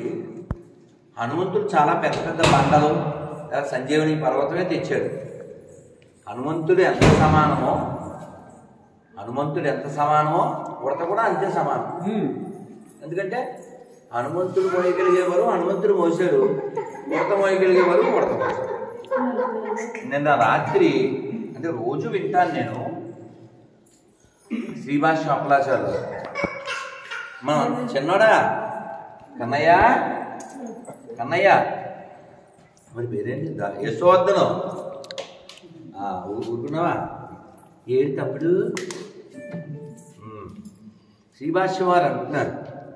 హనుమంతుడు చాలా పెద్ద పెద్ద బండలు లేదా సంజీవని పర్వతమే తెచ్చాడు హనుమంతుడు ఎంత సమానమో హనుమంతుడు ఎంత సమానమో ఉడత కూడా అంతే సమానం ఎందుకంటే హనుమంతుడు మోయగలిగేవారు హనుమంతుడు మోసాడు ఉడత మోయగలిగేవారు ఉడత మోసాడు నిన్న రాత్రి అంటే రోజు వింటాను నేను శ్రీభాష అప్పలాచారు మనం చిన్నోడా కన్నయ్య కన్నయ్య మరి పేరేంటి దా- యశోవర్ధను ఆ, ఊ- ఊరుకున్నావా ఏడు తప్పుడు ఉమ్. శ్రీభాష్య వారు అంటున్నారు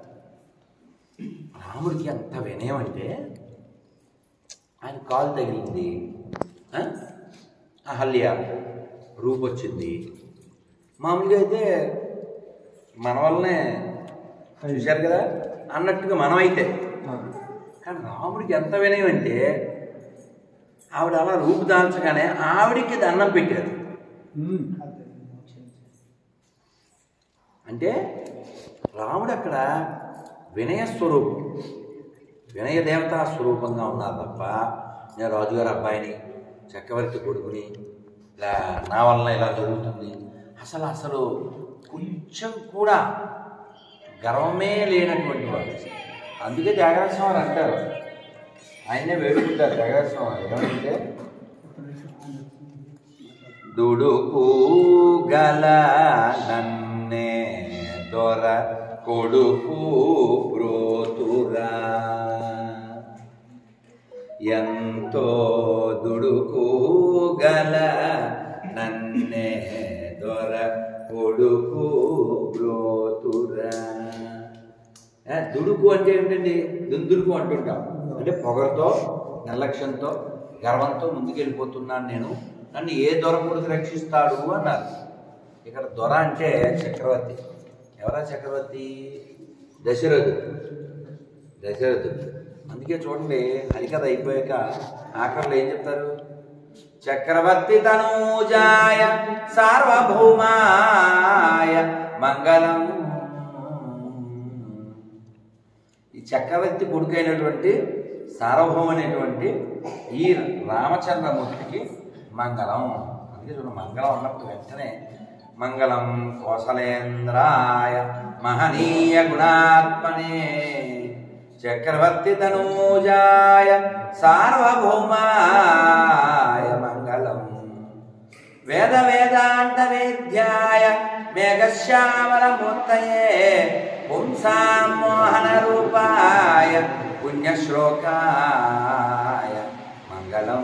రాముడికి ఎంత వినయం అంటే ఆయన కాలు తగిలింది ఆ? అహల్య రూపు వచ్చింది మామూలుగా అయితే మన వల్లనే చూశారు కదా అన్నట్టుగా మనం అయితే కానీ రాముడికి ఎంత వినయం అంటే ఆవిడ అలా రూపు దాల్చగానే ఆవిడికి దండం పెట్టారు అంటే రాముడు అక్కడ వినయ స్వరూపం వినయ దేవతా స్వరూపంగా ఉన్నారు తప్ప నేను రాజుగారి అబ్బాయిని చక్రవర్తి కొడుకుని ఇలా నా వలన ఇలా జరుగుతుంది అసలు అసలు కొంచెం కూడా గర్వమే లేనటువంటి వాడు అందుకే త్యాగరాజ స్వామి అంటారు ఆయన్నే వేడుకుంటారు త్యాగరాజ స్వామి ఏమంటే దుడుకు గల నన్నే దొర కొడుకు బ్రోతురా ఎంతో దుడుకు గల నన్నే దొర కొడుకు బ్రోతురా ఏ, దుడుకు అంటే ఏంటండి దుందుడుకు అంటుంటాం అంటే పొగరతో నిర్లక్ష్యంతో గర్వంతో ముందుకెళ్ళిపోతున్నాను నేను నన్ను ఏ దొర కొడుకు రక్షిస్తాడు అన్నారు ఇక్కడ దొర అంటే చక్రవర్తి ఎవరా చక్రవర్తి దశరథుడు దశరథుడు అందుకే చూడండి హరికథ అయిపోయాక ఆఖరిలో ఏం చెప్తారు చక్రవర్తి తనూజాయ సార్వభౌమాయ మంగళం ఈ చక్రవర్తి కొడుకైనటువంటి సార్వభౌమైనటువంటి ఈ రామచంద్రమూర్తికి మంగళం అందుకే చూడండి మంగళం అన్నప్పుడు వెంటనే మంగళం కోసలేంద్రాయ మహనీయ గుణాత్మనే చక్రవర్తి తనూజాయ సార్వభౌమాయ మంగళం వేద వేదాంత వేద్యాయ మేఘశ్యామల మూర్తయే పుంసాం మోహన రూపాయ పుణ్యశ్లోకాయ మంగళం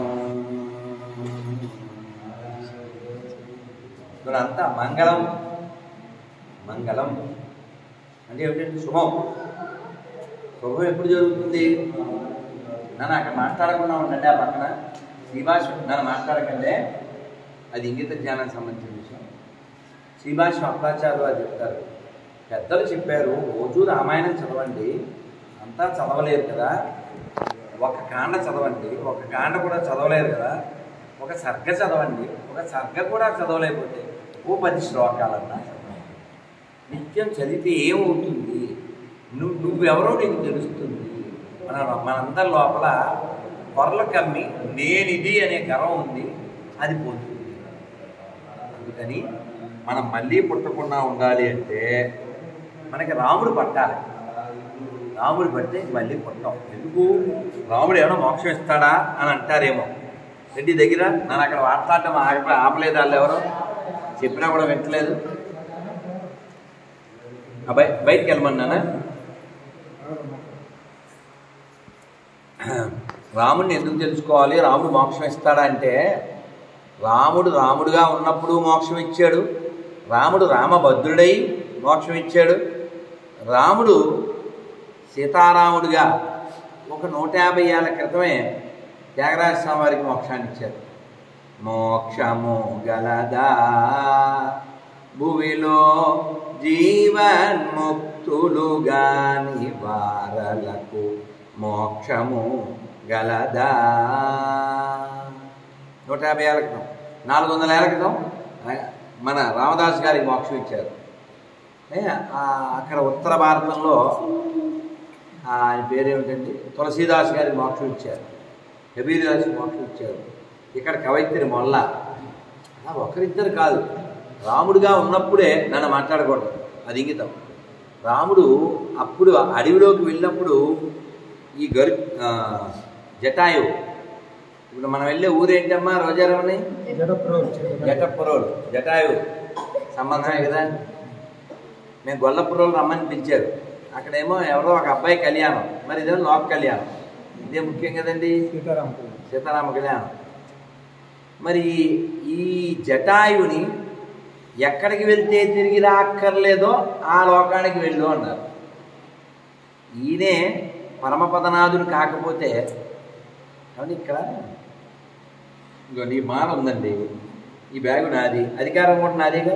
ఇదంతా మంగళం మంగళం అంటే ఏమిటంటే శుభం శుభం ఎప్పుడు జరుగుతుంది నన్ను అక్కడ మాట్లాడకుండా ఉండండి ఆ పక్కన శ్రీభాష నన్ను మాట్లాడకండి అది ఇంగిత జ్ఞానానికి సంబంధించిన విషయం శ్రీభాష అప్పాచారు వారు చెప్తారు పెద్దలు చెప్పారు రోజు రామాయణం చదవండి అంతా చదవలేరు కదా ఒక కాండ చదవండి ఒక కాండ కూడా చదవలేరు కదా ఒక సర్గ చదవండి ఒక సర్గ కూడా చదవలేకపోతే ఓ పది శ్లోకాలన్నా చదవండి నిత్యం చదివితే ఏమవుతుంది నువ్వు నువ్వెవరో నీకు తెలుస్తుంది మన మనందరి లోపల పొరల కమ్మి నేనిది అనే గర్వం ఉంది అది పోతుంది అందుకని మనం మళ్ళీ పుట్టకుండా ఉండాలి అంటే మనకి రాముడు పట్టాలి రాముడు పడితే మళ్ళీ పుట్టాం ఎందుకు రాముడు ఏమైనా మోక్షం ఇస్తాడా అని అంటారేమో రెడ్డి దగ్గర నన్ను అక్కడ మాట్లాడటం ఆగ ఆపలేదు వాళ్ళు ఎవరు చెప్పినా కూడా వింటలేదు ఆ బయ బయటికి వెళ్ళమన్నానా రాముడిని ఎందుకు తెలుసుకోవాలి రాముడు మోక్షం ఇస్తాడా అంటే రాముడు రాముడుగా ఉన్నప్పుడు మోక్షం ఇచ్చాడు రాముడు రామభద్రుడై మోక్షం ఇచ్చాడు రాముడు సీతారాముడిగా ఒక నూట యాభై ఏళ్ళ క్రితమే త్యాగరాజ స్వామి వారికి మోక్షాన్ని ఇచ్చారు మోక్షము గలదా భువిలో జీవన్ముక్తులుగాని వారలకు మోక్షము గలదా నూట యాభై ఏళ్ళ క్రితం నాలుగు వందల ఏళ్ళ క్రితం మన రామదాస్ గారికి మోక్షం ఇచ్చారు ఏ, ఆ అక్కడ ఉత్తర భారతంలో ఆయన పేరేమిటండి తులసీదాస్ గారికి మోక్షం ఇచ్చారు కబీర్ దాస్ మోక్షం ఇచ్చారు ఇక్కడ కవయిత్రి మొల్ల అలా ఒకరిద్దరు కాదు రాముడుగా ఉన్నప్పుడే నన్ను మాట్లాడకూడదు అది ఇంగితం రాముడు అప్పుడు అడవిలోకి వెళ్ళినప్పుడు ఈ గరు ఆ, జటాయువు ఇప్పుడు మనం వెళ్ళే ఊరేంటమ్మా రోజారమని జటపురోలు జటాయువు సంబంధమే కదా మేము గొల్లపురోలు రమ్మని పిలిచారు అక్కడేమో ఎవరో ఒక అబ్బాయి కళ్యాణం మరి ఇదేమో లోక కళ్యాణం ఇదే ముఖ్యం కదండి సీతారామ కళ్యాణం మరి ఈ జటాయువుని ఎక్కడికి వెళ్తే తిరిగి రాక్కర్లేదో ఆ లోకానికి వెళ్ళు అన్నారు ఈయనే పరమపదనాథుడు కాకపోతే కాబట్టి ఇక్కడ ఇంకో నీ మాల ఉందండి ఈ బ్యాగు నాది అధికారం కూడా నాదేగా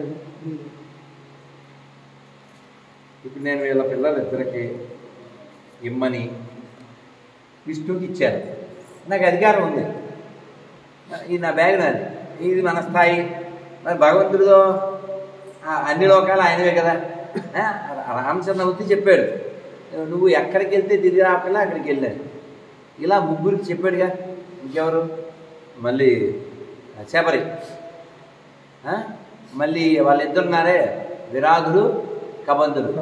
ఇప్పుడు నేను వీళ్ళ పిల్లలిద్దరికి ఇమ్మని విష్ణుకి ఇచ్చాను నాకు అధికారం ఉంది ఇది నా బ్యాగ్ నాది ఇది మన స్థాయి మరి భగవంతుడితో ఆ అన్ని లోకాలు ఆయనవే కదా ఆ, రామచంద్రమూర్తి చెప్పాడు నువ్వు ఎక్కడికి వెళ్తే తిరిగి రాకుండా అక్కడికి వెళ్ళాను ఇలా ముగ్గురికి చెప్పాడుగా ఇంకెవరు మళ్ళీ చేపరి ఆ? మళ్ళీ వాళ్ళిద్దరున్నారే విరాధుడు కబంధుడు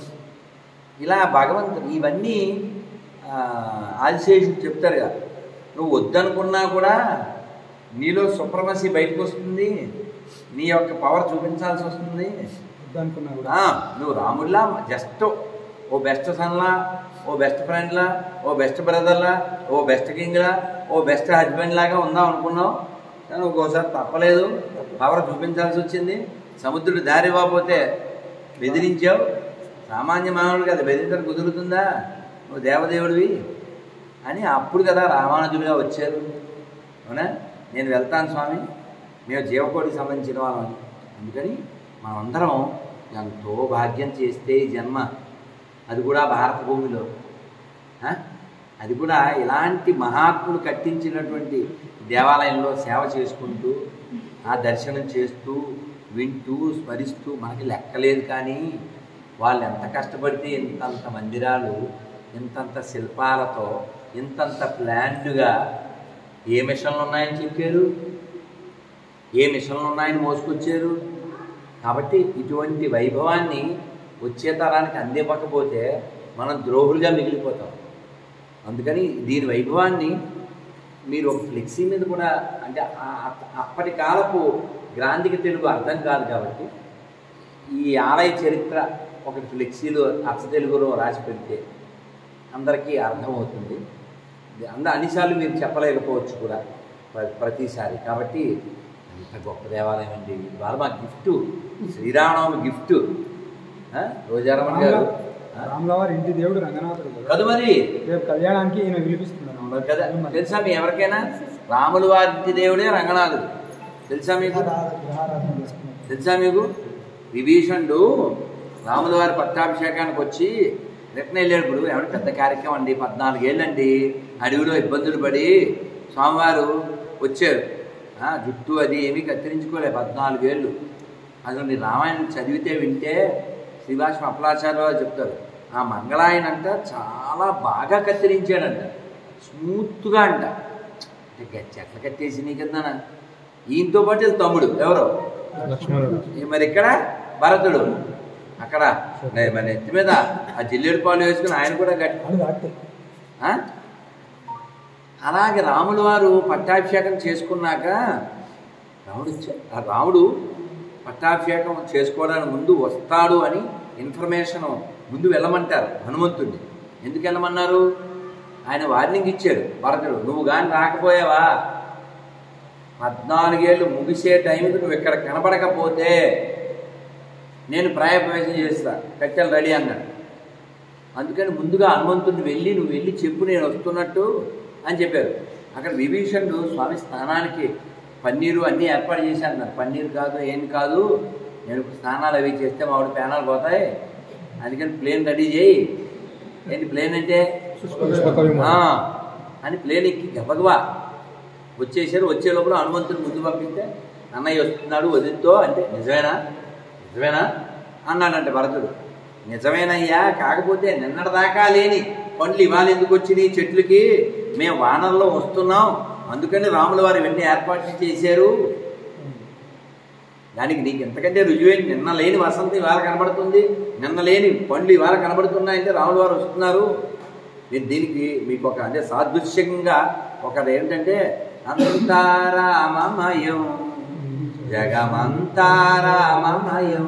ఇలా భగవంతుడు ఇవన్నీ ఆ, ఆదిశేషుడు చెప్తారుగా నువ్వు వద్దనుకున్నా కూడా నీలో సుప్రమసి బయటకు వస్తుంది నీ యొక్క పవర్ చూపించాల్సి వస్తుంది ఆ, నువ్వు రాముడిలా జస్ట్ ఓ బెస్ట్ సన్లా ఓ బెస్ట్ ఫ్రెండ్లా ఓ బెస్ట్ బ్రదర్లా ఓ బెస్ట్ కింగ్లా ఓ బెస్ట్ హస్బెండ్ లాగా ఉందాం అనుకున్నావు కానీ ఒక్కోసారి తప్పలేదు పవర్ చూపించాల్సి వచ్చింది సముద్రుడు దారి ఇవ్వకపోతే బెదిరించావు సామాన్య మానవుడికి అది బెదిరించడం కుదురుతుందా నువ్వు దేవదేవుడివి అని అప్పుడు కదా రామానుజులుగా వచ్చారు అవునా నేను వెళ్తాను స్వామి మేము జీవకోటికి సంబంధించిన వాళ్ళం అందుకని మనమందరం ఎంతో భాగ్యం చేస్తే ఈ జన్మ అది కూడా భారత భూమిలో ఆ? అది కూడా ఇలాంటి మహాత్ములు కట్టించినటువంటి దేవాలయంలో సేవ చేసుకుంటూ ఆ దర్శనం చేస్తూ వింటూ స్మరిస్తూ మనకి లెక్కలేదు కానీ వాళ్ళు ఎంత కష్టపడితే ఇంతంత మందిరాలు ఇంతంత శిల్పాలతో ఇంతంత ప్లాన్డ్గా ఏ మిషన్లు ఉన్నాయని చెప్పారు ఏ మిషన్లు ఉన్నాయని మోసుకొచ్చారు కాబట్టి ఇటువంటి వైభవాన్ని వచ్చే తరానికి అందివ్వకపోతే మనం ద్రోహులుగా మిగిలిపోతాం అందుకని దీని వైభవాన్ని మీరు ఒక ఫ్లెక్సీ మీద కూడా అంటే ఆ- ఆ- అప్పటి కాలపు గ్రాంధిక తెలుగు అర్థం కాదు కాబట్టి ఈ ఆలయ చరిత్ర ఒక ఫ్లెక్సీలో అచ్చ తెలుగులో రాసి పెడితే అందరికీ అర్థమవుతుంది ఇది అంద అన్నిసార్లు మీరు చెప్పలేకపోవచ్చు కూడా ప్ర- ప్రతిసారి కాబట్టి అంత గొప్ప దేవాలయం అండి ఇవాళ మా గిఫ్ట్ శ్రీరామనవమి గిఫ్ట్ ఆ? రోజారమణ గారు ఆ? రాములవారి ఇంటి దేవుడు రంగనాథుడు కదా. కాదు మరి రేపు కళ్యాణానికి ఈయన విలిపిస్తున్నాను మరి కదా తెలుసా మీ ఎవరికైనా రాములు వారి దేవుడే రంగనాథుడు తెలుసా మీకు గృహారాధన చేసుకున్నాడు తెలుసా మీకు విభీషణుడు రాముల వారి పట్టాభిషేకానికి వచ్చి రిటర్న్ వెళ్ళేటప్పుడు ఎవరి పెద్ద కార్యక్రమం అండి పద్నాలుగేళ్ళండి అడవిలో ఇబ్బందులు పడి స్వామివారు వచ్చారు ఆ, జుట్టు అది ఏమీ కత్తిరించుకోలే పద్నాలుగేళ్ళు అసలు మీరు రామాయణం చదివితే వింటే శ్రీభాష్మ అప్పలాచార్య వారు చెప్తారు ఆ మంగళాయన అంట చాలా బాగా కత్తిరించాడంట స్మూత్గా అంట అంటే గచ్చి ఎట్లా కట్టేసి నీ కిందన ఈయనతో పాటు వీళ్ళ తమ్ముడు ఎవరు లక్ష్మణుడు ఈ మరి ఇక్కడ భరతుడు అక్కడ నే- మన నెత్తి మీద ఆ జిల్లేడు పాలు వేసుకుని ఆయన కూడా గట్టి అది దాటే ఆ? అలాగే రాములు వారు పట్టాభిషేకం చేసుకున్నాక రాముడు వచ్చా- ఆ రాముడు పట్టాభిషేకం చేసుకోవడానికి ముందు వస్తాడు అని ఇన్ఫర్మేషన్ ముందు వెళ్ళమంటారు హనుమంతుడిని ఎందుకు వెళ్ళమన్నారు ఆయన వార్నింగ్ ఇచ్చాడు భరతుడు నువ్వు కానీ రాకపోయావా పద్నాలుగేళ్ళు ముగిసే టైంకి నువ్వు ఇక్కడ కనపడకపోతే నేను ప్రాయప్రవేశం చేస్తా కట్టెలు రెడీ అన్నాడు అందుకని ముందుగా హనుమంతుడిని వెళ్ళి నువ్వు వెళ్ళి చెప్పు నేను వస్తున్నట్టు అని చెప్పారు అక్కడ విభీషణుడు స్వామి స్నానానికి పన్నీరు అన్నీ ఏర్పాటు చేశాను అన్నారు పన్నీరు కాదు ఏం కాదు నేను ఇప్పుడు స్నానాలు అవి చేస్తే మా వాడు పేనాలు పోతాయి అందుకని ప్లేన్ రెడీ చేయి ఏంటి ప్లేన్ అంటే పుష్పక విమానం. ఆ, అని ప్లేన్ ఎక్కి గబగబా వచ్చేసారు వచ్చే లోపల హనుమంతుని ముందు పంపిస్తే అన్నయ్య వస్తున్నాడు వదిలితో అంటే నిజమేనా నిజమేనా అన్నాడంటే భరతుడు నిజమేనయ్యా కాకపోతే నిన్నటిదాకా లేని పండ్లు ఇవాళ ఎందుకు వచ్చినాయి చెట్లకి మేము వానల్లో వస్తున్నాం అందుకని రాముల వారు ఇవన్నీ ఏర్పాట్లు చేశారు దానికి నీకు ఎంతకంటే రుజువేంటి నిన్న లేని వసంతం ఇవాళ కనబడుతుంది నిన్న లేని పండ్లు ఇవాళ కనబడుతున్నాయంటే రాముల వారు వస్తున్నారు మీరు దీనికి మీకు ఒక అంటే సాదృశ్యంగా ఒకటి ఏంటంటే అంతారామమయం జగమంతారామమయం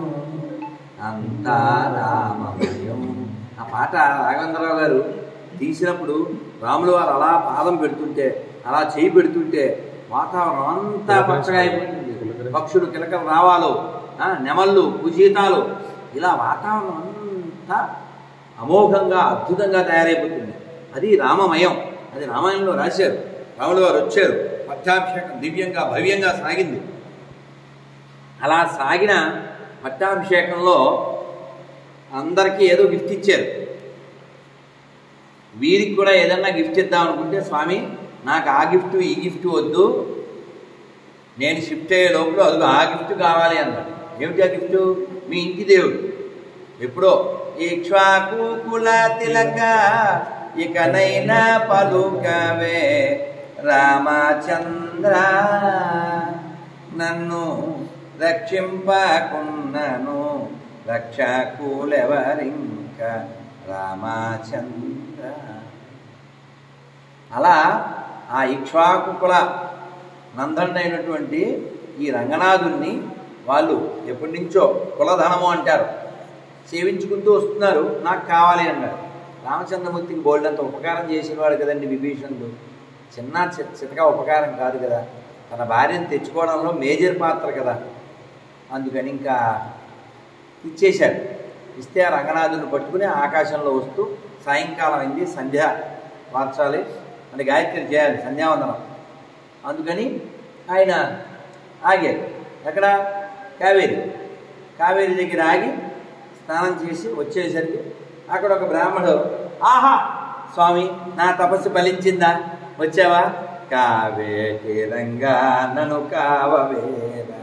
అంతారామమయం ఆ పాట రాఘవేంద్రరావు గారు తీసినప్పుడు రాముల వారు అలా పాదం పెడుతుంటే అలా చేయి పెడుతుంటే వాతావరణం అంతా పచ్చగా అయిపోతుంది పక్షులు కిలకలు రావాలు ఆ, నెమళ్ళు కుజీతాలు ఇలా వాతావరణం అంతా అమోఘంగా అద్భుతంగా తయారైపోతుంది అది రామమయం అది రామాయణంలో రాశారు రాముల వారు వచ్చారు పట్టాభిషేకం దివ్యంగా భవ్యంగా సాగింది అలా సాగిన పట్టాభిషేకంలో అందరికీ ఏదో గిఫ్ట్ ఇచ్చారు వీరికి కూడా ఏదన్నా గిఫ్ట్ ఇద్దాం అనుకుంటే స్వామి నాకు ఆ గిఫ్ట్ ఈ గిఫ్ట్ వద్దు నేను షిఫ్ట్ అయ్యే లోపల అదిగో ఆ గిఫ్ట్ కావాలి అన్నాడు ఏమిటి ఆ గిఫ్ట్ మీ ఇంటి దేవుడు ఎప్పుడో ఇక్ష్వాకు కుల తిలక ఇకనైనా పలుకవే రామచంద్ర నన్ను రక్షింపకున్నను రక్షకులెవరింక రామచంద్ర అలా ఆ ఇక్ష్వాకుల నందనైనటువంటి ఈ రంగనాథుణ్ణి వాళ్ళు ఎప్పటి నుంచో కులధనము అంటారు సేవించుకుంటూ వస్తున్నారు నాకు కావాలి అన్నారు రామచంద్రమూర్తికి బోల్డంత ఉపకారం చేసినవాడు కదండి విభీషణుడు చిన్న చి- చితక ఉపకారం కాదు కదా తన భార్యను తెచ్చుకోవడంలో మేజర్ పాత్ర కదా అందుకని ఇంకా ఇచ్చేశాడు ఇస్తే ఆ రంగనాథుని పట్టుకుని ఆకాశంలో వస్తూ సాయంకాలం అయింది సంధ్య మార్చాలి అంటే గాయత్రి చేయాలి సంధ్యావందనం అందుకని ఆయన ఆగారు ఎక్కడ కావేరి కావేరి దగ్గర ఆగి స్నానం చేసి వచ్చేసరికి అక్కడ ఒక బ్రాహ్మడు ఆహా స్వామి నా తపస్సు ఫలించిందా వచ్చావా కావేటి రంగా నన్ను కావవేరా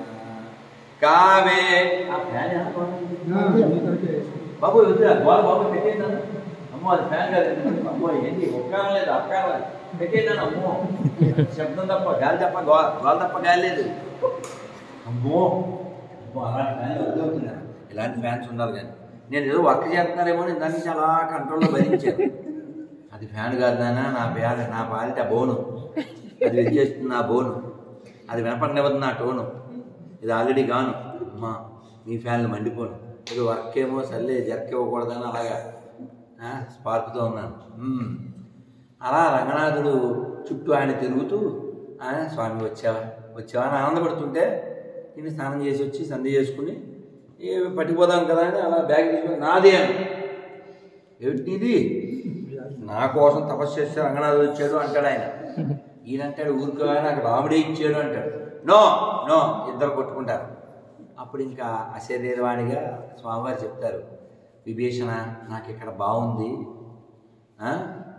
కావే ఆ ఫ్యాన్ ఎలా బాగుంది? బాబు వద్దురా గోడ బాబు పెట్టేద్దాను అమ్మో అది ఫ్యాన్ కాదు అమ్మో ఏంటి ఒక్కరం లేదు అక్కరం లేదు పెట్టేద్దాను అమ్మో శబ్దం తప్ప గాలి తప్ప గో గోల తప్ప గాలి లేదు అమ్మో అమ్మో అలాంటి ఫ్యాన్ వద్దవుతున్నా ఇలాంటి ఫ్యాన్స్ ఉండాలి కానీ నేను ఏదో వర్క్ చేస్తున్నారేమో నేను దాన్ని చాలా కంట్రోల్లో భరించాను అది ఫ్యాన్ కాదు నాన్న నా బ్యాల నా బాలిట బోను అది విచ్చేస్తుంది నా బోను అది వినపడినవద్దు నా టోను ఇది ఆల్రెడీ గాను అమ్మా మీ ఫ్యాన్లు మండిపోను ఇది వర్క్ ఏమో సర్లే జర్క్ ఇవ్వకూడదని అలాగా ఆ, స్పార్క్తో ఉన్నాను మ్మ్. అలా రంగనాథుడు చుట్టూ ఆయన తిరుగుతూ "ఆ, స్వామి వచ్చావా వచ్చావా అని ఆనందపడుతుంటే నేను స్నానం చేసి వచ్చి సంధి చేసుకుని ఏ పట్టిపోదాం కదా అని అలా బ్యాగ్ తీసుకుని నాది అని ఏమిటి నీది నా కోసం తపస్సు చేస్తే రంగనాథుడు వచ్చాడు అంటాడు ఆయన ఈయన అంటాడు ఊరుకో నాకు రాముడే ఇచ్చాడు అంటాడు నో నో ఇద్దరు కొట్టుకుంటారు అప్పుడు ఇంకా అశరీరవాణిగా స్వామివారు చెప్తారు విభీషణ నాకు ఇక్కడ బాగుంది ఆ?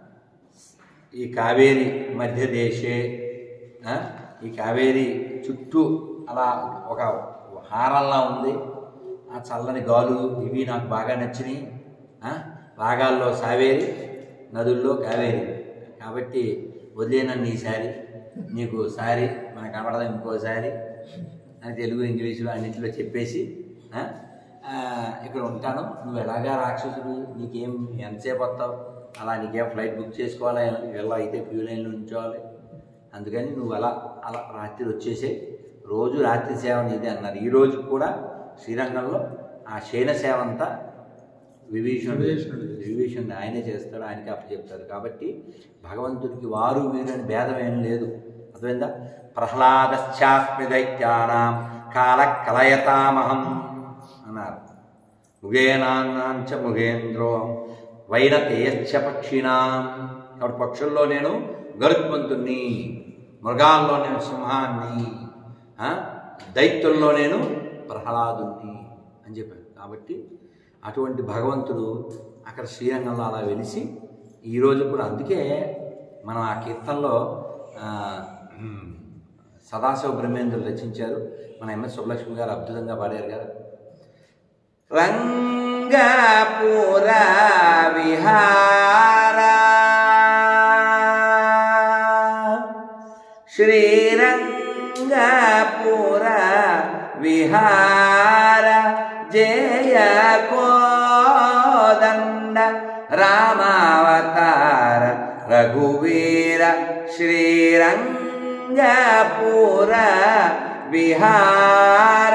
ఈ కావేరి మధ్య దేశే ఆ? ఈ కావేరి చుట్టూ అలా ఒక హారంలా ఉంది ఆ చల్లని గాలులు ఇవి నాకు బాగా నచ్చినాయి ఆ? రాగాల్లో సావేరి నదుల్లో కావేరి కాబట్టి వదిలేనన్ను ఈసారి నీకు సారీ మనకు కనపడదా ఇంకోసారి అని తెలుగు ఇంగ్లీషులో అన్నింటిలో చెప్పేసి ఆ? ఆ, ఇక్కడ ఉంటాను నువ్వు ఎలాగా రాక్షసుడు నీకేం ఎంతసేపు వస్తావు అలా నీకేం ఫ్లైట్ బుక్ చేసుకోవాలా ఎలా అయితే క్యూ లైన్లో ఉంచోవాలి అందుకని నువ్వు అలా అలా రాత్రి వచ్చేసే రోజు రాత్రి సేవ నీదే అన్నారు ఈ రోజు కూడా శ్రీరంగంలో ఆ శయన సేవ అంతా విభీషణుడు విభీషణుడు ఆయనే చేస్తాడు ఆయనకి అప్పచెప్తారు కాబట్టి భగవంతుడికి వారు వీరు అని భేదం ఏం లేదు అర్థమైందా ప్రహ్లాదశ్చాస్మి దైత్యానాం కాల కలయతామహం అన్నారు ముగేనాన్నాం చ ముగేంద్రో వైరతేయశ్చ పక్షిణాం కాబట్టి పక్షుల్లో నేను గరుత్మంతుణ్ణి మృగాల్లో నేను సింహాన్ని ఆ, దైత్యుల్లో నేను ప్రహ్లాదుణ్ణి అని చెప్పారు కాబట్టి అటువంటి భగవంతుడు అక్కడ శ్రీరంగంలో అలా వెలిసి ఈరోజు కూడా అందుకే మనం ఆ కీర్తనలో ఆ, ఉమ్, సదాశివ బ్రహ్మేంద్రులు రచించారు మన ఎంఎస్ సుబ్బలక్ష్మి గారు అద్భుతంగా పాడారు కదా రంగనాథ శ్రీరంగపుర విహార శ్రీరంగపుర విహార జయ కోదండ రామావతార రఘువీర శ్రీరంగపుర విహార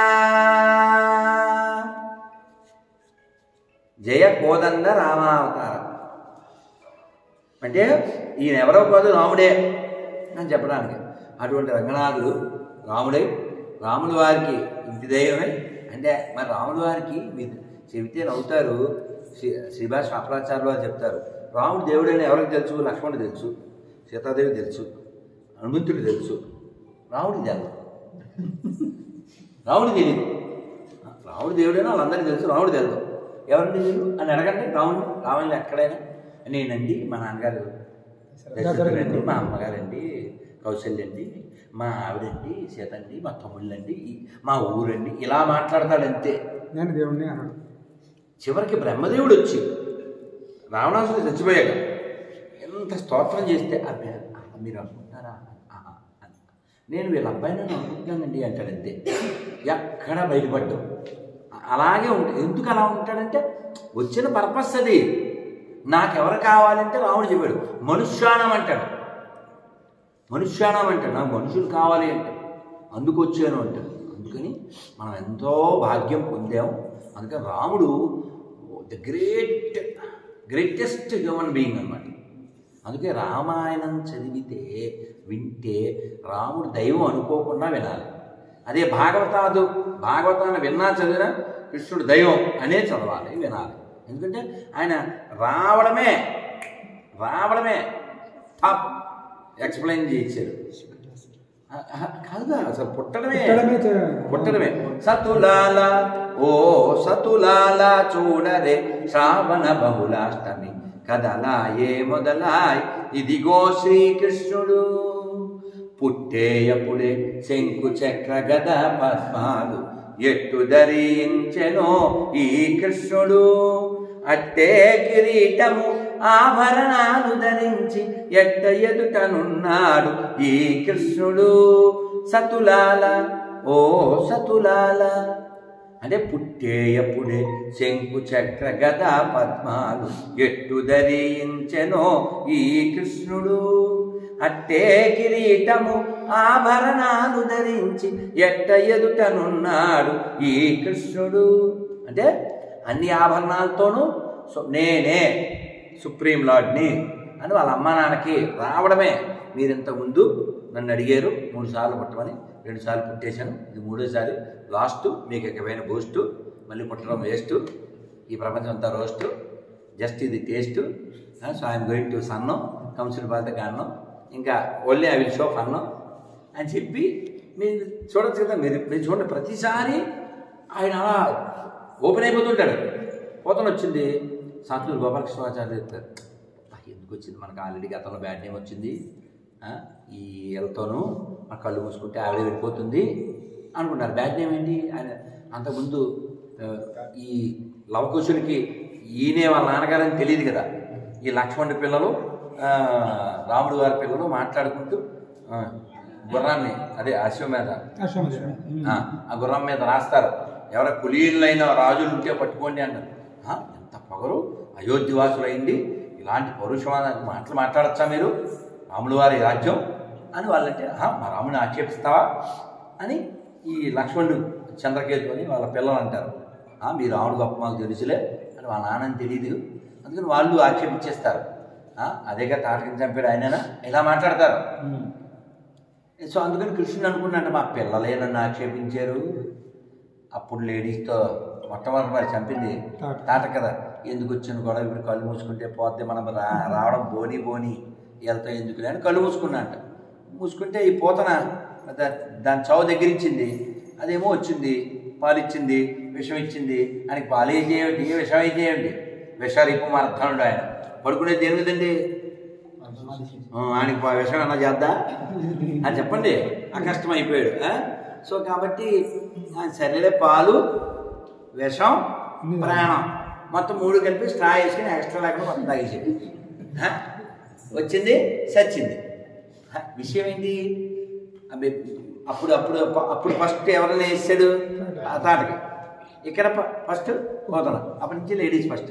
జయ కోదండ రామావతారం అంటే ఈయన ఎవరో కాదు రాముడే అని చెప్పడానికి అటువంటి రంగనాథుడు రాముడే రాముల వారికి ఇంటి దైవమే అంటే మరి రాముల వారికి మీరు చెబితే నవ్వుతారు శ్రీ శ్రీభాష అపరాచార్యులు వారు చెప్తారు రాముడు దేవుడని ఎవరికి తెలుసు లక్ష్మణుడు తెలుసు సీతాదేవి తెలుసు హనుమంతుడు తెలుసు రాముడికి తెలుసు రాముడు తెలియదు రాముడు దేవుడైనా వాళ్ళందరికీ తెలుసు రాముడు తెలుసు ఎవరిని తెలియదు అని అడగండి రాముడు రాముడిని ఎక్కడైనా నేనండి మా నాన్నగారు దశరథుడండి మా అమ్మగారండి కౌశల్యండి మా ఆవిడండి సీతండి మా తమ్ముళ్ళండి ఈ- మా ఊరండి ఇలా మాట్లాడతాడు అంతే నేను దేవుణ్ణి అన్నాడు చివరికి బ్రహ్మదేవుడు వచ్చి రావణాసుడు చచ్చిపోయాక ఎంత స్తోత్రం చేస్తే అబ్బే ఆ, మీరు అనుకుంటారా ఆహా, అని. నేను వీళ్ళ అబ్బాయిని నేను అనుకుంటున్నానండి అంటాడంతే ఎక్కడ బయటపడ్డం అలాగే ఉంటుంది ఎందుకు అలా ఉంటాడంటే వచ్చిన పర్పస్ అది నాకెవరు కావాలంటే రాముడు చెప్పాడు మనుష్యానం అంటాడు మనుష్యానం అంటాడు నాకు మనుషులు కావాలి అంటే అందుకు వచ్చాను అంటాడు అందుకని మనం ఎంతో భాగ్యం పొందాం అందుకని రాముడు the great greatest human being అన్నమాట అందుకే రామాయణం చదివితే వింటే రాముడు దైవం అనుకోకుండా వినాలి అదే భాగవతాదు భాగవతాన్ని విన్నా చదివినా కృష్ణుడు దైవం అనే చదవాలి వినాలి ఎందుకంటే ఆయన రావడమే రావడమే టాప్ ఎక్స్ప్లెయిన్ చేయించారు ఆ, ఆ, కాదుగా అసలు పుట్టడమే పుట్టడమే చే- పుట్టడమే సతులాల ఓ సతులాల చూడరే శ్రావణ బహుళాష్టమి కదలాయే మొదలాయ్ ఇదిగో శ్రీకృష్ణుడు పుట్టేయపుడే శంకు చక్ర గద పద్మాలు ఎట్టు ధరించెనో ఈ కృష్ణుడు అట్టే కిరీటము ఆభరణాలు ధరించి ఎట్ట ఎదుటనున్నాడు ఈ కృష్ణుడు సతులాల ఓ సతులాల అంటే పుట్టేయప్పుడే శంకు చక్ర గద పద్మాలు ఎట్టు ధరించెనో ఈ కృష్ణుడు అట్టే కిరీటము ఆభరణాలు ధరించి ఎట్ట ఎదుటనున్నాడు ఈ కృష్ణుడు అంటే అన్ని ఆభరణాలతోనూ సో- నేనే సుప్రీం లార్డ్ని అని వాళ్ళ అమ్మా నాన్నకి రావడమే మీరు ఇంతకుముందు నన్ను అడిగారు మూడు సార్లు పుట్టమని రెండు సార్లు పుట్టేశాను ఇది మూడోసారి లాస్ట్ మీకు ఇకమైన బూస్ట్ మళ్ళీ పుట్టడం వేస్ట్ ఈ ప్రపంచం అంతా రోస్ట్ జస్ట్ ఇది taste so I'm going to సన్నం కంసుడి బాధ కారణం ఇంకా ఓన్లీ ఐ విల్ షో ఫన్నం అని చెప్పి మీరు చూడొచ్చు కదా మీరు మీరు చూడండి ప్రతిసారి ఆయన అలా ఓపెన్ అయిపోతుంటాడు పోతన వచ్చింది సాత్లూరు గోపాలకృష్ణాచార్య చెప్తారు "ఆ, ఎందుకు వచ్చింది మనకు ఆల్రెడీ గతంలో బ్యాడ్ నేమ్ వచ్చింది ఆ, ఈ ఎలతోనూ మన కళ్ళు మూసుకుంటే ఆవిడ వెళ్ళిపోతుంది అనుకుంటారు బ్యాడ్ నేమ్ ఏంటి ఆయన అంతకుముందు ఆ, ఈ లవకుశుడికి ఈయనే వాళ్ళ నాన్నగారని తెలియదు కదా ఈ లక్ష్మణుడి పిల్లలు ఆ, రాముడు గారి పిల్లలు మాట్లాడుకుంటూ ఆ, గుర్రాన్ని అదే అశ్వమేధ అశ్వమేధ. ఆ, ఆ గుర్రం మీద రాస్తారు ఎవర కులీనులైన రాజులు ఉంటే పట్టుకోండి అన్నారు ఆ, ఎంత పొగరు అయోధ్యవాసులైంది ఇలాంటి పౌరుషమైన మాటలు మాట్లాడచ్చా మీరు రాములు వారి రాజ్యం అని వాళ్ళంటే "ఆహా, మా రాముని ఆక్షేపిస్తావా అని ఈ లక్ష్మణుడు చంద్రకేతు అని వాళ్ళ పిల్లలు అంటారు "ఆ, మీ రాముడు గొప్ప మాకు తెలుసులే అని వాళ్ళ నాన్నని తెలియదు అందుకని వాళ్ళు ఆక్షేపించేస్తారు "ఆ, అదేగా తాటకిని చంపాడు ఆయననా ఇలా మాట్లాడతారు ఉమ్. సో అందుకని కృష్ణుడు అనుకున్నాడు మా పిల్లలే నన్ను ఆక్షేపించారు అప్పుడు లేడీస్తో మొట్టమొదటి మరి చంపింది తాట. తాట కదా ఎందుకు వచ్చిన గొడవ ఇప్పుడు కళ్ళు మూసుకుంటే పోతే మనం రా రావడం బోని బోని వెళ్తా ఎందుకులే అని కళ్ళు మూసుకున్నాంట మూసుకుంటే ఈ పోతన దా- దాని చావు దగ్గరించింది అదేమో వచ్చింది పాలు ఇచ్చింది విషం ఇచ్చింది ఆయనకి పాలు ఏం చేయండి విషం ఏం చేయండి విషరీపం అర్థనుడు ఆయన పడుకునేది దేని మీదండి ఆ, ఆయనకి పా- విషం ఏమన్నా చేద్దా అని చెప్పండి ఆ కష్టం అయిపోయాడు ఆ? సో కాబట్టి ఆ, సరేలే పాలు విషం ప్రాణం మొత్తం మూడు కలిపి స్ట్రా వేసుకుని ఎక్స్ట్రా లేకుండా మొత్తం తాగేసాడు హ? వచ్చింది సచ్చింది హ, విషయం ఏంటి అబ్బే, అప్పుడు అప్పుడు అప్పుడు ఫస్ట్ ఎవరైనా వేసాడు ఆ తాటకి ఇక్కడ ఫస్ట్ పోతన అప్పటి నుంచి లేడీస్ ఫస్ట్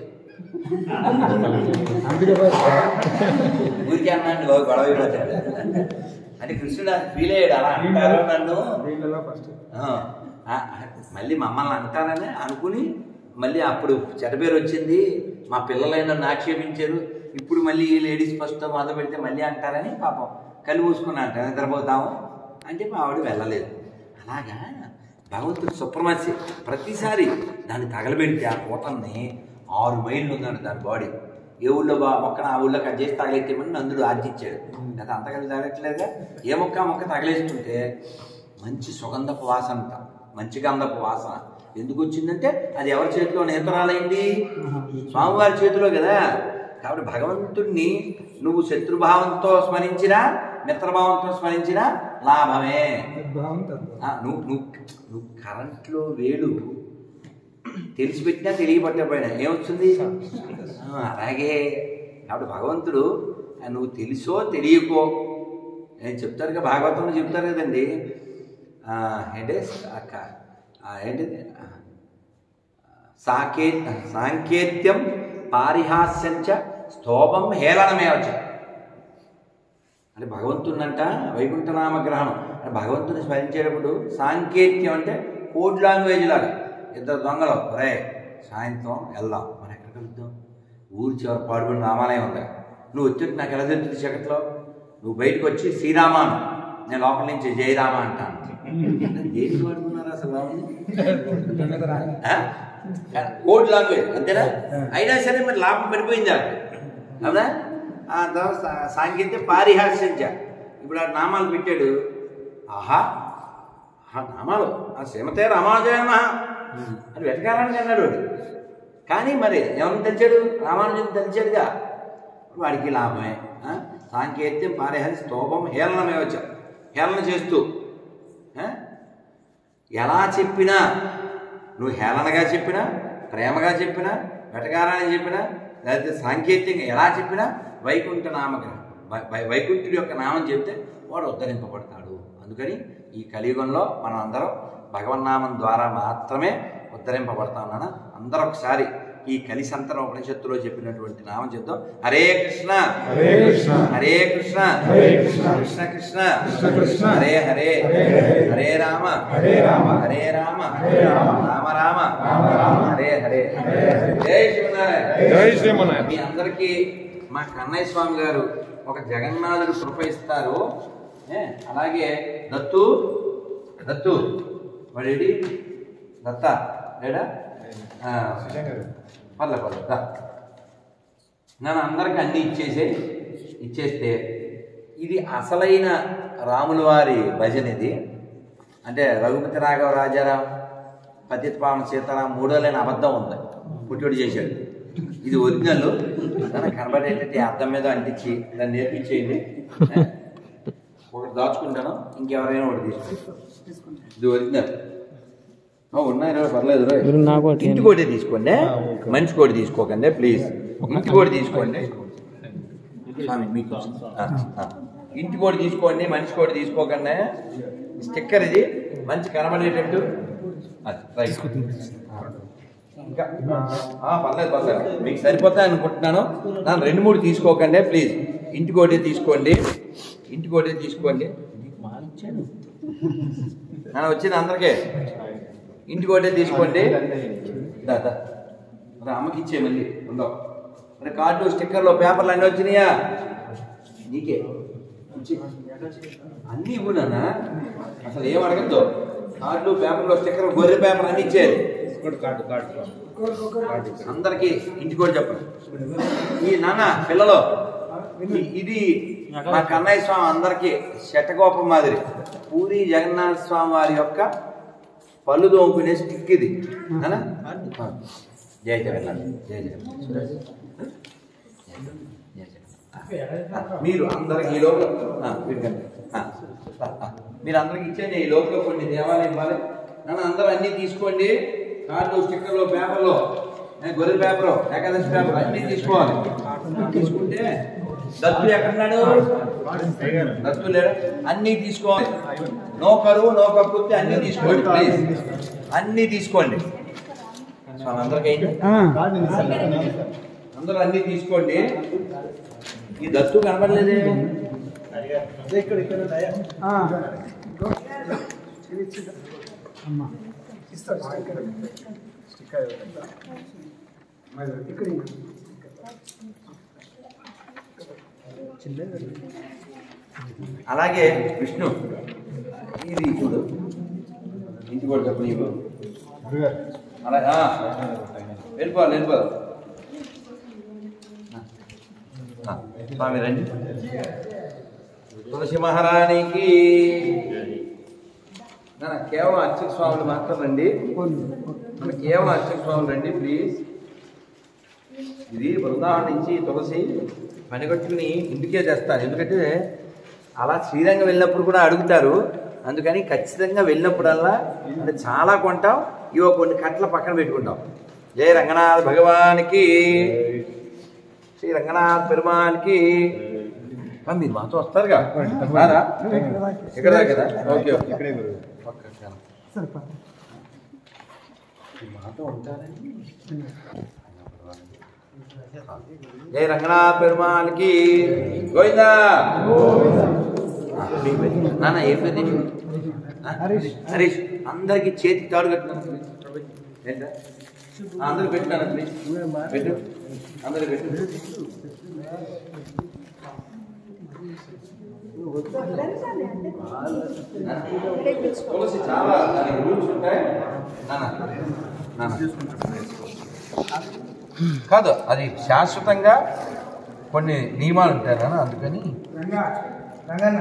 అందుకే ఫస్ట్ ఊరికే అన్నాడు గొడవ అయిపోతాడు అంటే కృష్ణుడు అది ఫీల్ అయ్యాడు అలా అంటారు నన్ను వీళ్ళలో ఫస్ట్ ఆ, ఆ, మళ్ళీ మమ్మల్ని అంటారని అనుకుని మళ్ళీ అప్పుడు చెడ్డ పేరు వచ్చింది మా పిల్లలైన నన్ను ఆక్షేపించారు ఇప్పుడు మళ్ళీ ఈ లేడీస్ ఫస్ట్ మొదలు పెడితే మళ్ళీ అంటారని పాపం కళ్ళు మూసుకుని అంటారు నిద్రపోతాము అంటే మా ఆవిడ వెళ్ళలేదు అలాగా భగవంతుడు సుప్రమస్య ప్రతిసారి దాన్ని తగలబెడితే ఆ పూతల్ని ఆరు మైళ్ళు ఉందండి దాని బాడీ ఏ ఊళ్ళో బా మొక్కన ఆ ఊళ్ళో కట్ చేసి తగలెట్టేమని నందుడు ఆర్జించాడు లేదా అంత కలిసి తగలట్లేదుగా ఏ మొక్క ఆ మొక్క తగలేస్తుంటే మంచి సుగంధపు వాసన అంట. మంచి గంధపు వాసన ఎందుకు వచ్చిందంటే అది ఎవరి చేతిలో నేతరాలైంది స్వామివారి చేతిలో కదా కాబట్టి భగవంతుణ్ణి నువ్వు శత్రుభావంతో స్మరించినా మిత్రభావంతో స్మరించినా లాభమే భావం తద్భావం ఆ, నువ్వు నువ్వు నువ్వు కరెంట్లో వేలు తెలిసిపెట్టినా తెలియబట్టకపోయినా ఏమొస్తుంది ఆ, అలాగే కాబట్టి భగవంతుడు ఆ, నువ్వు తెలుసో తెలియకో నేను చెప్తారుగా భాగవతంలో చెప్తారు కదండి ఆ, ఏంటి అక్క ఆ, ఏంటిది ఆ, సాకే సాంకేత్యం పారిహాస్యంచ స్తోభం హేళనమే వచ్చాయి అంటే భగవంతునంట వైకుంఠనామ గ్రహణం అంటే భగవంతుని స్మరించేటప్పుడు సాంకేత్యం అంటే కోడ్ లాంగ్వేజ్ లాగా ఇద్దరు దొంగలు రే సాయంత్రం వెళ్దాం మనం ఎక్కడ కలుద్దాం ఊరి చివరి పాడుబడిన రామాలయం ఉంది నువ్వు వచ్చి నాకు ఎలా తెలుస్తుంది చీకట్లో నువ్వు బయటకు వచ్చి శ్రీరామ అను. నేను లోపల నుంచి జయరామ అంటాను దేనికి వాడుకున్నారు అసలు రాముని? దొంగత రాని ఆ? కోడ్ లాంగ్వేజ్ అంతేనా అయినా సరే మరి లాభం పడిపోయింది ఆవిడ. అవునా ఆ తర్వాత సా- సాంకేతిక పారిహాస్యంచ ఇప్పుడు ఆ నామాలు పెట్టాడు ఆహా ఆహా నామాలు ఆ శ్రీమతే రామానుజయ నమః అని వెతకాలని అన్నాడు వాడు కానీ మరి ఎవరిని తెలిచాడు రామానుజుని తెలిచాడుగా వాడికి లాభమే ఆ? సాంకేత్యం పారిహారి స్తోభం హేళనమే వచ్చా హేళన చేస్తూ ఆ? ఎలా చెప్పినా నువ్వు హేళనగా చెప్పినా ప్రేమగా చెప్పినా వెటకారాన్ని చెప్పినా లేకపోతే సాంకేతికంగా ఎలా చెప్పినా వైకుంఠ నామగ్రహం వై- వై- వైకుంఠుడి యొక్క నామం చెప్తే వాడు ఉద్ధరింపబడతాడు అందుకని ఈ కలియుగంలో మనం అందరం భగవన్నామం ద్వారా మాత్రమే ఉద్ధరింపబడతాం నాన్న అందరూ ఒకసారి ఈ కలిసంతర ఉపనిషత్తులో చెప్పినటువంటి నామం చెప్తాం హరే కృష్ణ హరే కృష్ణ హరే కృష్ణ హరే కృష్ణ కృష్ణ కృష్ణ కృష్ణ కృష్ణ హరే హరే హరే హరే హరే రామ హరే రామ హరే రామ హరే రామ రామ రామ రామ రామ హరే హరే హరే హరే జై శ్రీమన్నారాయణ జై శ్రీమన్నారాయణ. మీ అందరికీ మా కన్నయ్య స్వామి గారు ఒక జగన్నాథుడు కృప ఇస్తారు ఏ, అలాగే దత్తు దత్తు వాడేడి దత్త లేడా ఆ, పర్లే పర్లే దా. నన్ను అందరికి అన్ని ఇచ్చేసే ఇచ్చేస్తే ఇది అసలైన రాముల వారి భజన ఇది అంటే రఘుపతి రాఘవ రాజారాం పతిత పావన సీతారాం మూడో లేని అబద్ధం ఉంది పుట్టుడు చేశాడు ఇది ఒరిజినల్ దాన్ని కనబడేటట్టు ఈ అర్థం మీద అంటించి దాన్ని నేర్పించేయండి ఒకటి దాచుకుంటాను ఇంకెవరైనా ఒకటి తీసుకోండి ఇది ఒరిజినల్ ఆ, ఉన్నాయి రా, పర్లేదు రా. మీరు నాకు ఒకటి ఇంటి కోటి తీసుకోండి మంచి కోటి తీసుకోకండి ప్లీజ్ ఇంటి కోటి తీసుకోండి స్వామి, మీకు ఆ, ఆ. ఇంటి కోటి తీసుకోండి మనిషి కోటి తీసుకోకండి స్టిక్కర్ ఇది మంచి కనబడేటట్టు అది, రైట్. ఇంకా ఆ, పర్లేదు పర్లేదు మీకు సరిపోతాయి అనుకుంటున్నాను నన్ను రెండు మూడు తీసుకోకండి ప్లీజ్ ఇంటి కోటి తీసుకోండి ఇంటి కోటి తీసుకోండి మీకు మాలు ఇచ్చాను నన్ను వచ్చింది అందరికీ ఇంటి కోటే తీసుకోండి దా, దా. మరి అమ్మకి ఇచ్చే మళ్ళీ ఉండవు మరి కార్డు స్టిక్కర్లు పేపర్లు అన్నీ వచ్చినాయా నీకే ఇచ్చి. అన్నీ ఇవ్వనా అసలు ఏం అడగద్దు కార్డు పేపర్లు స్టిక్కర్లు గొర్రె పేపర్ అన్నీ ఇచ్చేది అందరికి ఇంటికి కూడా చెప్పండి ఈ నాన్న పిల్లలు ఈ- ఇది మా కన్నయ్య స్వామి అందరికి శటకోపం మాదిరి పూరి జగన్నాథ స్వామి వారి యొక్క పళ్ళు దోముకునే స్టిక్ ఇది నాన్న? ఆ. జై జగన్నాథ్ జై జగన్నాథ్ జై జగన్నాథ్. ఆ, మీరు అందరికి ఈ లోపల ఆ, వీడికండి. ఆ, ఆ, ఆ. మీరు అందరికి ఇచ్చేయండి ఈ లోపల కొన్ని దేవాలయం ఇవ్వాలి నన్ను అందరూ అన్నీ తీసుకోండి కార్డు స్టిక్కర్లు పేపర్లు ఏ, గొర్రె పేపర్ ఏకాదశి పేపర్ అన్ని తీసుకోవాలి తీసుకుంటే దత్తు ఎక్కడున్నాడు దత్తు లేడు అన్ని తీసుకోవాలి నో కరువు నో కక్కుర్తి అన్ని తీసుకోండి ప్లీజ్ అన్ని తీసుకోండి సో అందరికీ అయింది? అందరూ అన్ని తీసుకోండి ఈ దత్తు కనబడలేదే అలాగే విష్ణు ఇది చూడు ఇంటి కూడా చెప్పు నీకు అలా ఆ, వెళ్ళిపోవాలి వెళ్ళిపోవాలి ఆ, స్వామి రండి తులసి మహారాణికి నాన్న, కేవలం అర్చక స్వాములు మాత్రం రండి మన కేవలం అర్చక స్వాములు రండి ప్లీజ్ ఇది బృందావనం నుంచి తులసి పనిగట్టుకుని ఇంటికే తెస్తారు ఎందుకంటే అలా శ్రీరంగం వెళ్ళినప్పుడు కూడా అడుగుతారు అందుకని ఖచ్చితంగా వెళ్ళినప్పుడల్లా అంటే చాలా కొంటాం ఇవో కొన్ని కట్టల పక్కన పెట్టుకుంటాం జయ రంగనాథ్ భగవానికి శ్రీ రంగనాథ్ పెరుమానికి ఆ, మీరు మాతో వస్తారుగా రారా? ఇక్కడ దాకా కదా ఓకే ఓకే ఇక్కడే గురువు పక్కన. మీరు మాతో ఉంటారని జయ రంగనాథ్ పెరుమాళకి గోవిందా నాన్న ఏ పేరు నీకు? ఆ? హరీష్ అందరికి చేతికి తాడు కట్టినాను ఏంటా ఆ, అందరికి పెట్టినాను ప్లీజ్ పెట్టు అందరికి పెట్టు తులసి చాలా దానికి రూల్స్ ఉంటాయి నాన్న నాన్న కాదు అది శాశ్వతంగా కొన్ని నియమాలు ఉంటాయి నాన్న అందుకని నాన్న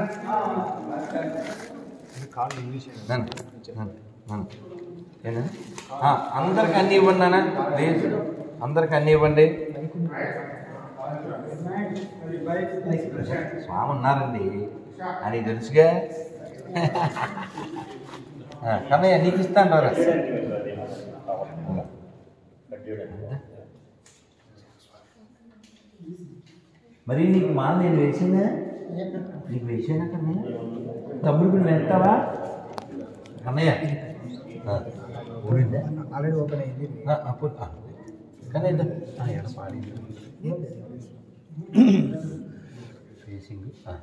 నాన్న నాన్న ఏనా ఆ, అందరికి అన్ని ఇవ్వండి నాన్న ప్లీజ్ అందరికి అన్ని ఇవ్వండి స్వామి ఉన్నారండి అని తెలుసుగా ఆ, కన్నయ్య నీకు ఇస్తాను రా మరి నీకు మాల నేను వేసిందా నీకు వేసానా కన్నయ్య తమ్ముడు నువ్వు వేస్తావా కన్నయ్య ఆ, ఊరిందా ఆల్రెడీ ఓపెన్ అయింది ఆ, ఆ, పో- ఆ. కన్నయ్య ఇద్దా. ఆ, ఎడ పాడింది ఫేసింగ్ ఆ.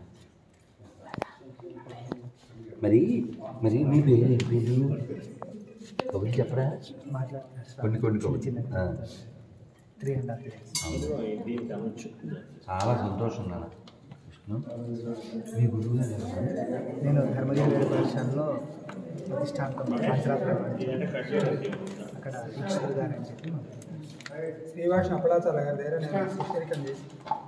మరి మరి మీ పేరు ఏం పేరు కబుర్లు చెప్పరా కొన్ని కొన్ని కబుర్లు ఆ. త్రీ అండ్ హాఫ్ అవును. చాలా సంతోషం నాన్న విష్ణు మీ గురువు గారు ఎవరు? నేను ధర్మగిరి వేద పరిశ్రమలో ప్రతిష్టాంతం సంవత్సరాలు అక్కడ ఈశ్వర్ గారు అని చెప్పి శ్రీవాష అప్పలాచాల గారి దగ్గర నేను శిష్యరికం చేసి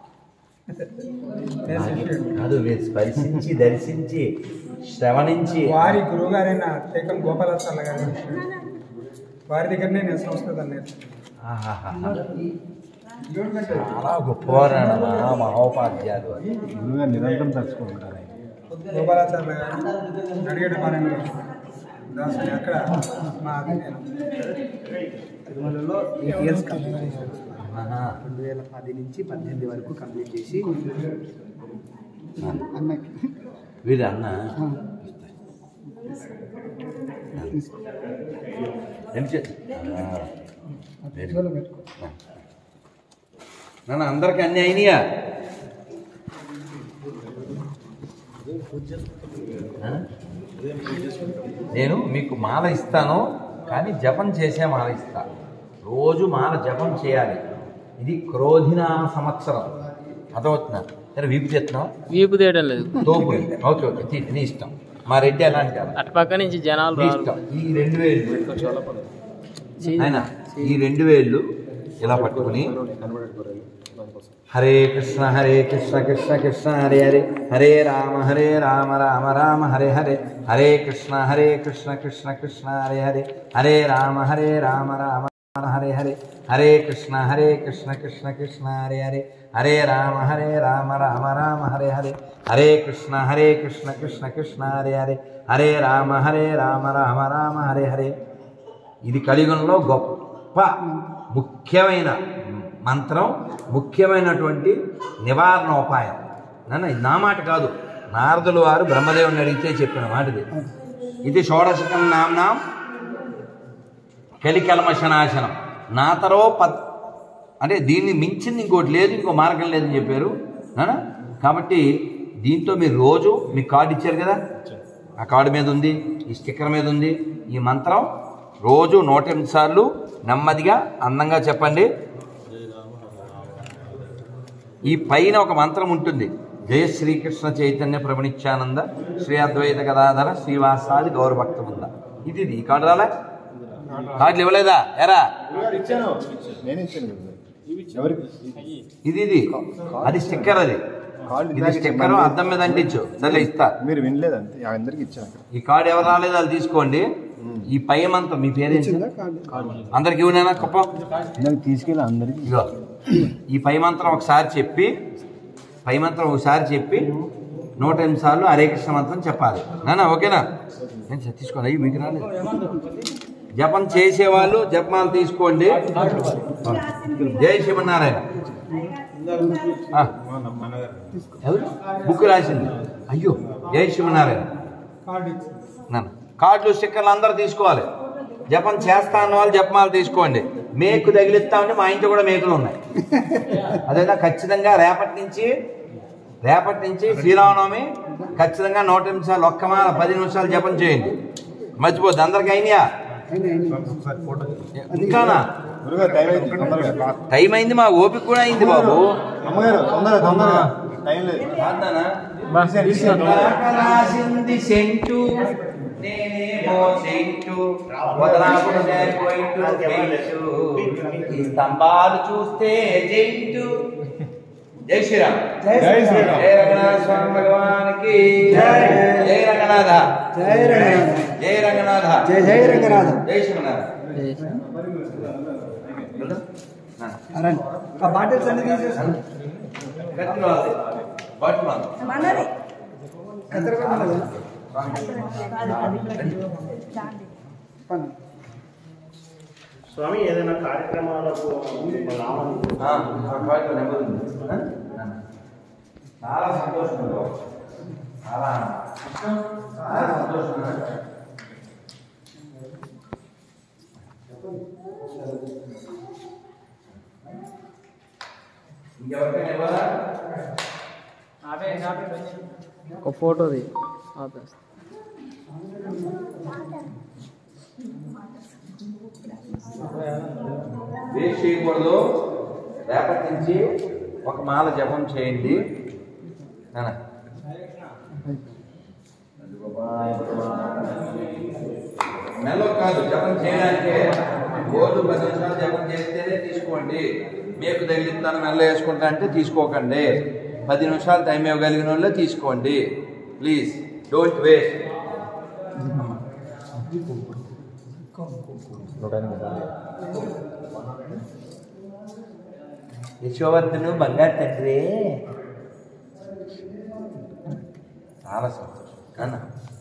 నేను శిష్యుడిని. కాదు మీరు స్పర్శించి దర్శించి శ్రవణించి వారి గురువుగారైన తేకం గోపాలాచార్య గారి శిష్యుడు. వారి దగ్గరనే నేను సంస్కృతం నేర్చుకున్నాను ఆహాహాహా. చాలా గొప్పవారన్న మహోపాధ్యాయులు గురువుగా నిరంతరం తలుచుకుంటారు గోపాలాచార్య గారు నడిగడ్డ పాలెంలో దాసుని అక్కడ మా నేను తిరుమలలో ఎయిట్ ఇయర్స్ కంప్లీట్ చేశాను ఆహా. రెండు వేల పది నుంచి పద్దెనిమిది వరకు కంప్లీట్ చేసి అన్నకి వీరు అన్న ఏం చే ఆ, very good. పెట్టుకో నాన్న అందరికి అన్ని అయినాయా ఆ? నేను మీకు మాల ఇస్తాను కానీ జపం చేసే మాల ఇస్తా రోజు మాల జపం చేయాలి ఇది క్రోధినామ సంవత్సరం అదవుతున్నా సరే వీపు చేస్తున్నావు వీపు తీయడం లేదు తోపు ఓకే ఓకే తీ నీ ఇష్టం మా రెడ్డి అలాంటి కాదు. అటు పక్క నుంచి జనాలు నీ రారు ఇష్టం ఈ రెండు వేలు ఆయన ఈ రెండు వేళ్ళు ఇలా పట్టుకుని హరే కృష్ణ హరే కృష్ణ కృష్ణ కృష్ణ హరే హరే హరే రామ హరే రామ రామ రామ హరే హరే హరే కృష్ణ హరే కృష్ణ కృష్ణ కృష్ణ హరే హరే హరే రామ హరే రామ రామ రామ హరే హరే హరే కృష్ణ హరే కృష్ణ కృష్ణ కృష్ణ హరే హరే హరే రామ హరే రామ రామ రామ హరే హరే హరే కృష్ణ హరే కృష్ణ కృష్ణ కృష్ణ హరే హరే హరే రామ హరే రామ రామ రామ హరే హరే ఇది కలియుగంలో గొప్ప ముఖ్యమైన మంత్రం ముఖ్యమైనటువంటి నివారణ ఉపాయం నాన్న ఇది నా మాట కాదు నారదులు వారు బ్రహ్మదేవుని అడిగితే చెప్పిన మాట ఇది ఇది షోడశకం నామ్నాం కలికల్మశనాశనం నాతరో పత్ అంటే దీన్ని మించింది ఇంకోటి లేదు ఇంకో మార్గం లేదని చెప్పారు నానా కాబట్టి దీంతో మీరు రోజు మీకు కార్డు ఇచ్చారు కదా ఆ కార్డు మీద ఉంది ఈ స్టిక్కర్ మీద ఉంది ఈ మంత్రం రోజు నూట ఎనిమిది సార్లు నెమ్మదిగా అందంగా చెప్పండి ఈ పైన ఒక మంత్రం ఉంటుంది జయ శ్రీకృష్ణ చైతన్య ప్రవణిత్యానంద శ్రీ అద్వైత గదాధర శ్రీవాసాది గౌరభక్త ఉంద ఇది ఇది ఈ కార్డు రాలే కార్డులు ఇవ్వలేదా ఎరా ఇచ్చాను నేను ఇచ్చాను కదా ఎవరికి ఇది ఇది అది స్టిక్కర్ అది కార్డు ఇది ఇందాక స్టిక్కర్ ఇచ్చాను. అద్దం మీద అంటించు సరే ఇస్తా మీరు వినలేదంతే అందరికి ఇచ్చాను ఈ కార్డు ఎవరు రాలేదు అది తీసుకోండి ఈ పై మంత్రం మీ పేరేంటి అందరికి ఇవ్వనేనా కుప్పం ఇందాక తీసుకెళ్ళి అందరికి ఇగో ఈ పై మంత్రం ఒకసారి చెప్పి పై మంత్రం ఒకసారి చెప్పి నూట ఎనిమిది సార్లు హరే కృష్ణ మంత్రం చెప్పాలి నానా ఓకేనా నేను సరే తీసుకోండి అయ్యి మీకు రాలేదు జపం చేసేవాళ్ళు జపమాలు తీసుకోండి జై శివనారాయణ ఆ. ఎవరు బుక్ రాసింది అయ్యో జై శివనారాయణ కార్డు ఇచ్చి నాన్న కార్డులు స్టిక్కర్లు అందరూ తీసుకోవాలి జపం చేస్తా అన్న వాళ్ళు జపమాలు తీసుకోండి మేకు తగిలిస్తామంటే మా ఇంట్లో కూడా మేకులు ఉన్నాయి అదేనా ఖచ్చితంగా రేపటి నుంచి రేపటి నుంచి శ్రీరామనవమి ఖచ్చితంగా నూట నిమిషాలు ఒక్క మాల పది నిమిషాలు జపం చేయండి మర్చిపోద్ది అందరికి అయినాయా ఇంకానా గురుగారు టైం అయింది తొందరగా టైం అయింది మా ఓపిక కూడా అయింది బాబు అమ్మగారు తొందరగా తొందరగా టైం లేదు కాదనా? బస్ తీసుకుంటా రాసింది సెంటు నేనేమో సెంటు వదలకుంటే పోయింటు పెయింటు. ఈ స్తంభాలు చూస్తే జైంటు జై శ్రీరామ్ జై శ్రీరామ్. జై రంగనాథ స్వామి భగవానికి జై. జై రంగనాథ జై రంగనాథ జై రంగనాథ జై జై రంగనాథ జై శివనాథ అరండి ఆ బాటిల్స్ అన్ని తీసేసుకోండి కత్తిలో ఉంది. బాటిల్ ఉంది. మనది కత్తెరగా ఉన్నదా? పన్ను. స్వామి ఏదైనా కార్యక్రమాలకు రావాలి ఆ, ఆ బాటిల్ నెంబర్ ఉంది. ఆ? చాలా సంతోషం బాబు. చాలా చాలా సంతోషం ఇంకెవరికైనా ఇవ్వాలా ఒక ఫోటోది ఆపేస్తా వేస్ట్ చేయకూడదు రేపటి నుంచి ఒక మాల జపం చేయండి నాన్న. నెలలో కాదు జపం చేయడానికే రోజు పది నిమిషాలు జపం చేస్తేనే తీసుకోండి మీకు తగిలిస్తాను మెల్ల వేసుకుంటా అంటే తీసుకోకండి పది నిమిషాలు టైం ఇవ్వగలిగిన వాళ్ళే తీసుకోండి ప్లీజ్ డోంట్ వేస్ట్ యశోవర్ధను బంగారు తండ్రి చాలా సంతోషం కన్నా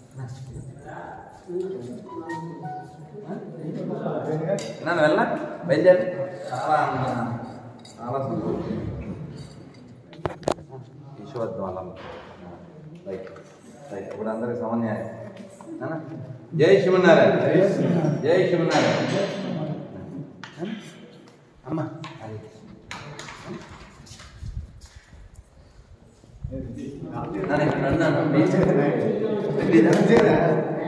నన్ను వెళ్ళా బయలుదేరి చాలా ఆనందం. చాలా సంతోషం యశోవర్ధన్ వాళ్ళ అమ్మ. రైట్ రైట్ ఇప్పుడు అందరికి సమన్యాయం నాన్న? జై శివనారాయణ జై శివనారాయణ అమ్మ అది. నాన్న ఇక్కడ ఉన్నాను. తెలీదా?